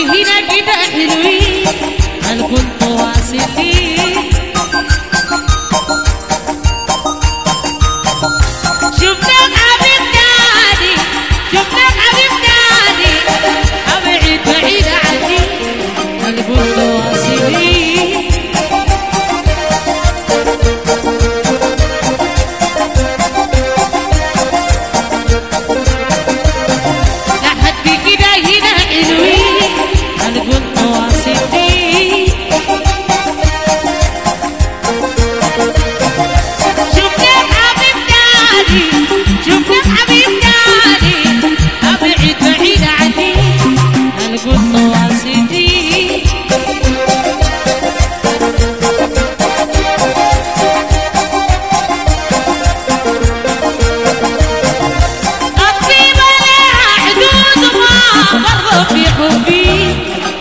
هنا كده حلوين هل كنتوا واثقين شفناك حبيب تاني شفناك حبيب تاني ابعد بعيد عني هل كنتوا واثقين لحد كده هنا حلوين هل كنتوا واثقين شفناك حبيب تاني شفناك حبيب تاني ابعد بعيد عني هل كنتوا واثقين الطيبة لها حدود ما مر في حبي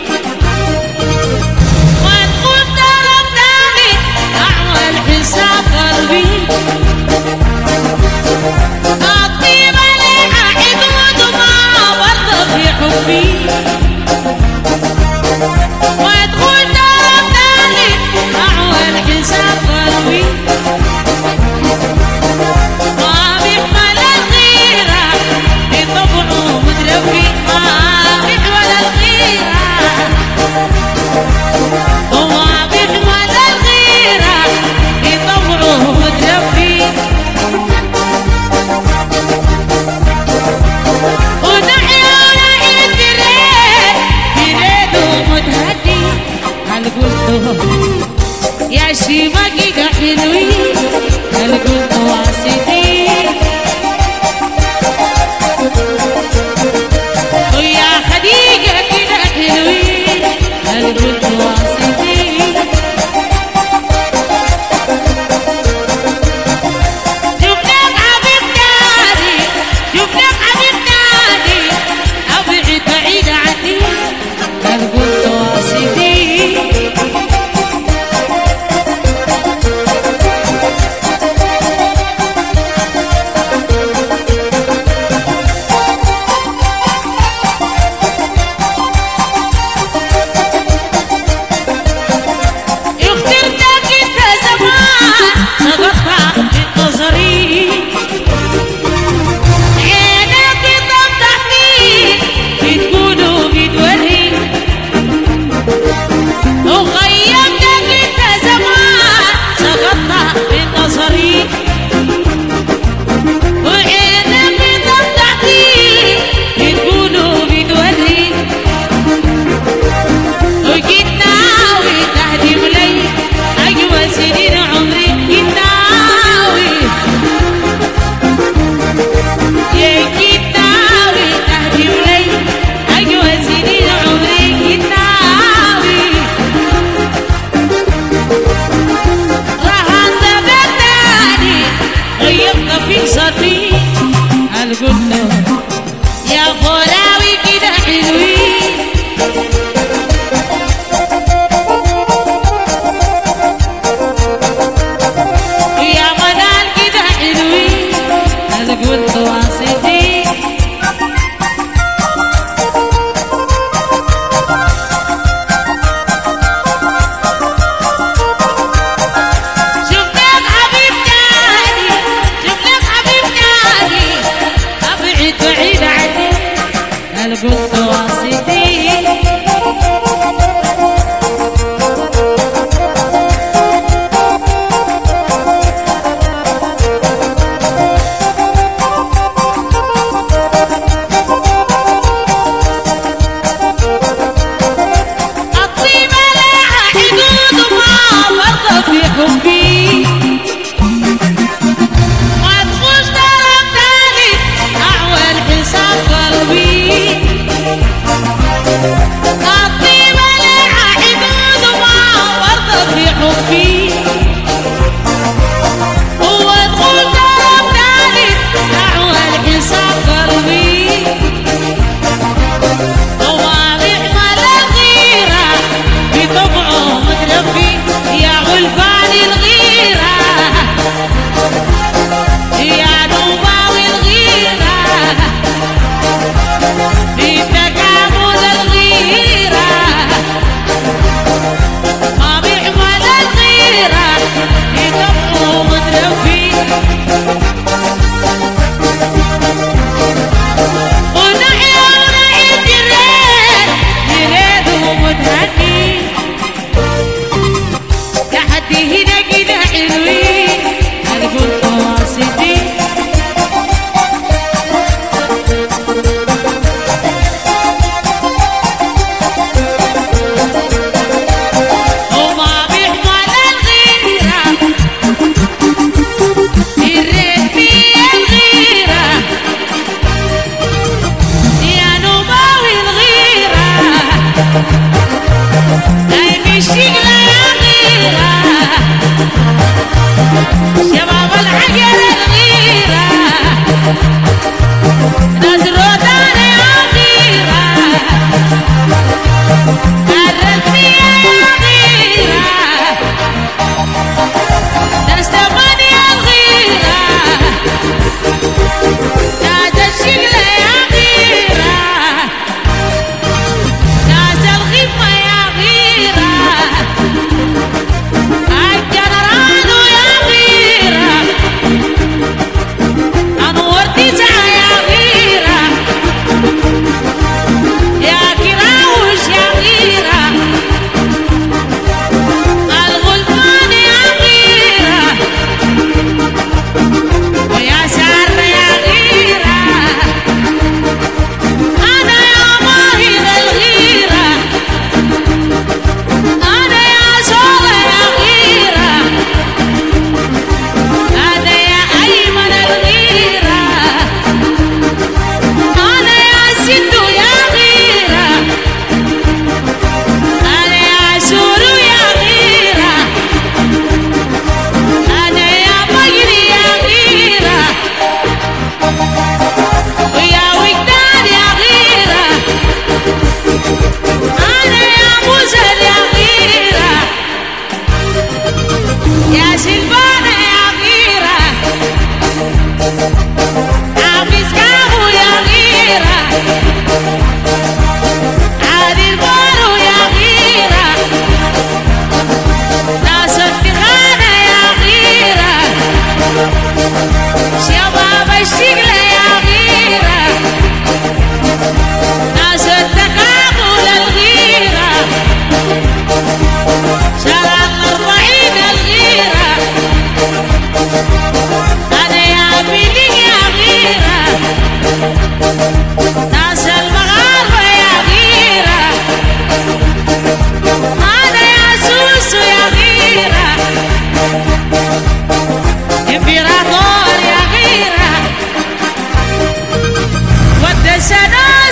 وتقول طرف تاني أعمل حساب قلبي الطيبة لها حدود ما مر في حبي وتقول طرف تاني أعمل حساب قلبي ما بيحمل الغيرة بطبعه متربي ما بيحمل الغيرة وما بيحمل الغيرة بطبعه متربي ونحيا ونعيد بريد بريد ومتهدي هل قلتوا يا شيما كده حلوين هل كنت واثقين ويا خديجة كده حلوين هل كنت واثقين شفناك حبيب تاني شفناك حبيب تاني ابعد بعيد عني هل كنت واثقين اخترتك انت زمان سقطت من نظري عينك بتضحكي بتقولوا بتوري وخيمتك انت زمان سقطت من نظري وعينك بتضحكي بتقولوا بتوري وجيت ناوي تهدم لي أجمل سنين عمري جيت ناوي يا جيت ناوي تهدم لي أجمل سنين عمري جيت ناوي رهنت بالتاني غيبت في صدري هل قلت يا فراوي كده حلوين ويا منال كده حلوين هل قلت واثقين شفناك حبيب تاني شفناك حبيب تاني ابعد بعيد عني هل قلت واثقين الطيبة لها حدود ما فرط في حبي ما تخش طرف تاني أعول حساب قلبي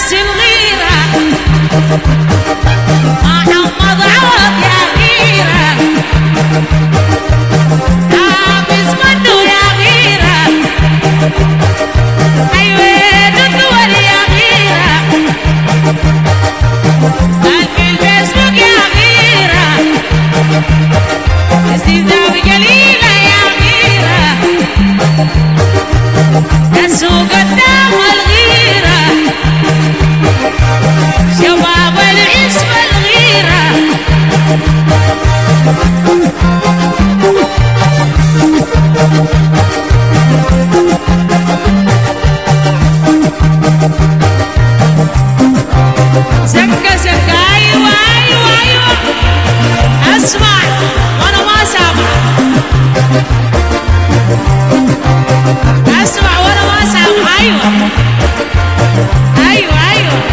ناس الغيرة محمد عوض يا غيرة حافظ منه يا غيرة أيوة الدول يا غيرة قال في الفيسبوك يا غيرة استهزاء بجليلة يا غيرة السوق الدم والغيرة شباب العزب الغيرة زكة زكة أيوة أيوة أيوة أسمع وأنا ما سامع أسمع وأنا ما سامع أيوة أيوة أيوة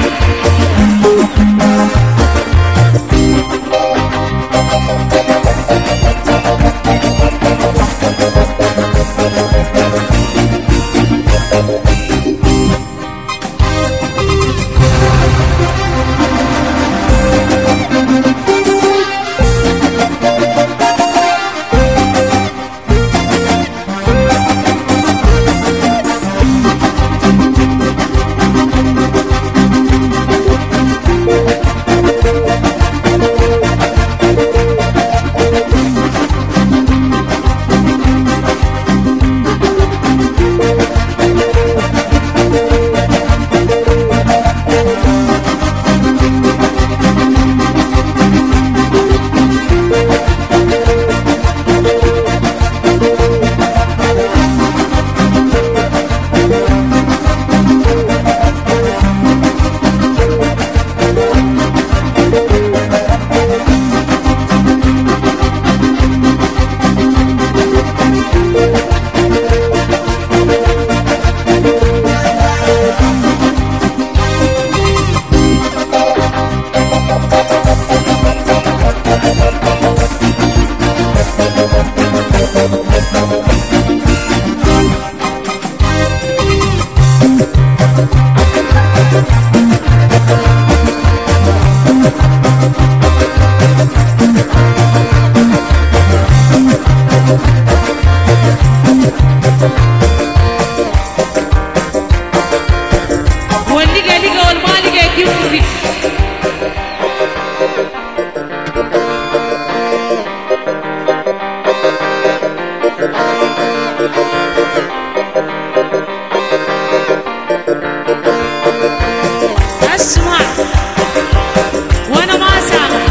واللقى لقى والما لقى يجيب فريق اسمع وانا ما سامع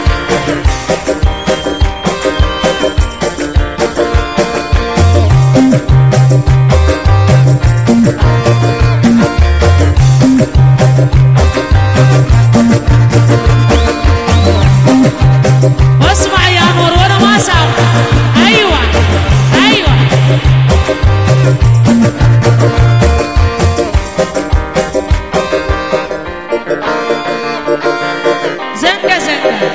واسمع يا نور وانا ما سامع ايوه ايوه زنقه زنقه